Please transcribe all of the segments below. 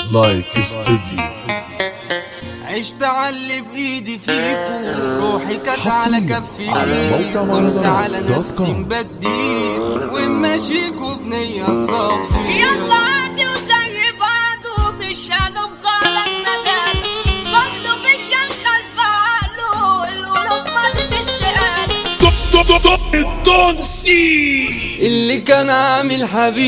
لايك استوديو عشت علي بايدي فيكو روحي كانت على حصرياً كفي على موقع كنت على مهرجانات دوت نفسي كوم. مبديك وماشيكوا بنية صافية يلا عادي وزي بعضه مش هنبقى ندم كله بيشغل فعله القلوب ما بتستقال اللي كان عامل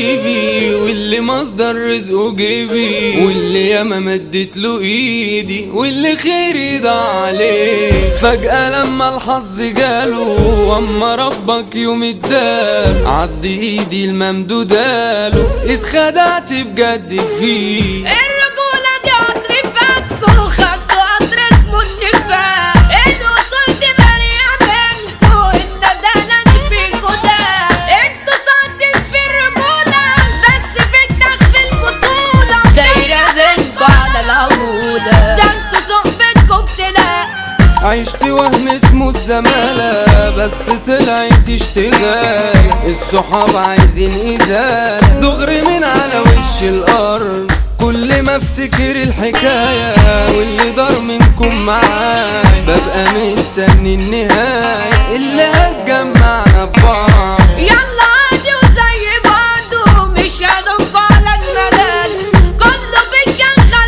حبيبي واللي مصدر رزقه جيبي واللي ياما مدت له ايدي واللي خيري ضاع عليه فجأة لما الحظ جاله واما ربك يوم اداله عدي ايدي الممدوداله اتخدعت بجد فيه الرجولة دي قطر فاتكو خدتوا قطر اسمه النفاق الوصول دي بريئة منكو الندالة دي فيكو ده انتوا صادين في الرجولة بس في الدخ في البطولة دايرة بينكو على العمودة ده انتوا صحبتكو ابتلاء عشت وهم اسمه الزمالة بس طلعت اشتغال الصحاب عايزين ازالة دغري من على وش الارض كل ما افتكر الحكاية واللي دار منكم معايا ببقى مستني النهاية اللي هتجمعنا ببعض يلا عادي وزي بعضه مش هنبقى على الملل كله بيشغل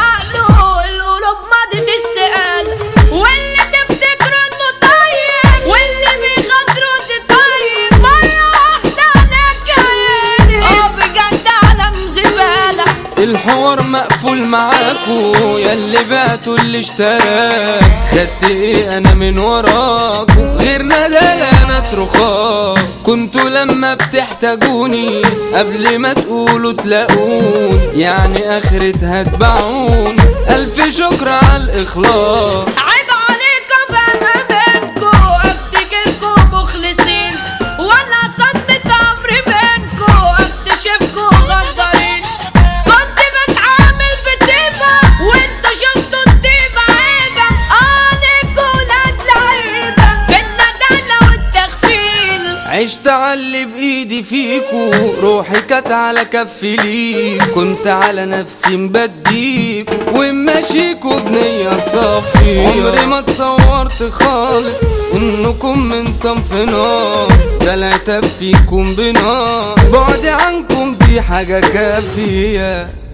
فعله القلوب ماضي تستقال واللي تفتكروا انه طيب واللي بيغدروا دي طيب مرة واحدة عليك عيني اه بجد عالم زبالة الحوار مقفول معاكو ياللي بعتوا اللي اشتراك خدت ايه انا من وراكو غير ندالة ناس رخاك كنتوا لما بتحتاجوني قبل ما تقولوا تلاقوني يعني اخرتها تبعوني الف شكر على الاخلاص عيب عليكم انا منكو افتكركم مخلصين ولا صدمة عمري منكو اكتشفكو غدارين كنت بتعامل بطيبة وانتوا شفتوا الطيبة عيبة عليكوا ولاد لعيبة في الندالة والتغفيل عشت علي بايدي فيكو روحي كانت على كفي ليك كنت على نفسي مبديكو وماشيكو بنية صافية عمري ما تصورت خالص انكم من صنف ناس ده العتاب فيكم بنار بعدي عنكم دي حاجة كافية